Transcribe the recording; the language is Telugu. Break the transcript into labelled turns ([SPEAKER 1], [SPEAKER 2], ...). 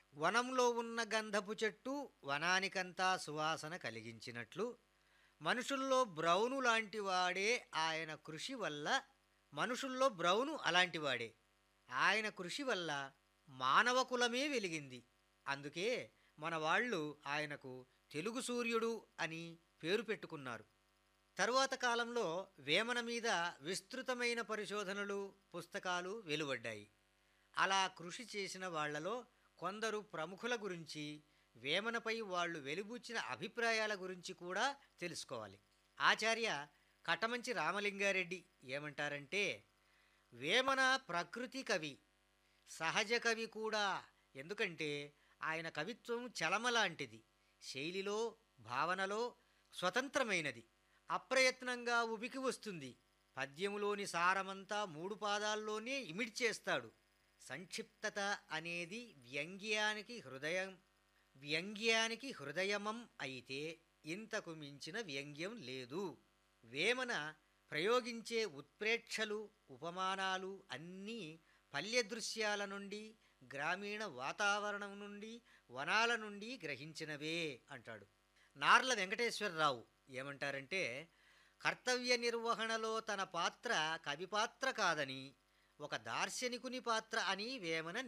[SPEAKER 1] వనంలో ఉన్న గంధపు చెట్టు వనానికంతా సువాసన కలిగించినట్లు మనుషుల్లో బ్రౌను లాంటివాడే ఆయన కృషి వల్ల మనుషుల్లో బ్రౌను అలాంటివాడే ఆయన కృషి వల్ల మానవకులమే వెలిగింది అందుకే మన వాళ్ళు ఆయనకు తెలుగు సూర్యుడు అని పేరు పెట్టుకున్నారు తరువాత కాలంలో వేమన మీద విస్తృతమైన పరిశోధనలు పుస్తకాలు వెలువడ్డాయి అలా కృషి చేసిన వాళ్లలో కొందరు ప్రముఖుల గురించి వేమనపై వాళ్ళు వెలుబుచ్చిన అభిప్రాయాల గురించి కూడా తెలుసుకోవాలి ఆచార్య కటమంచి రామలింగారెడ్డి ఏమంటారంటే వేమన ప్రకృతి కవి సహజ కవి కూడా ఎందుకంటే ఆయన కవిత్వం చలమలాంటిది శైలిలో భావనలో స్వతంత్రమైనది అప్రయత్నంగా ఉబికి వస్తుంది పద్యములోని సారమంతా మూడు పాదాల్లోనే ఇమిడ్చేస్తాడు సంక్షిప్తత అనేది వ్యంగ్యానికి హృదయం వ్యంగ్యానికి హృదయమం అయితే ఇంతకు మించిన వ్యంగ్యం లేదు వేమన ప్రయోగించే ఉత్ప్రేక్షలు ఉపమానాలు అన్నీ పల్లె దృశ్యాల నుండి గ్రామీణ వాతావరణం నుండి వనాల నుండి గ్రహించినవే అంటాడు నార్ల వెంకటేశ్వరరావు ఏమంటారంటే కర్తవ్య నిర్వహణలో తన పాత్ర కవి పాత్ర కాదని ఒక దార్శనికుని పాత్ర అని వేమన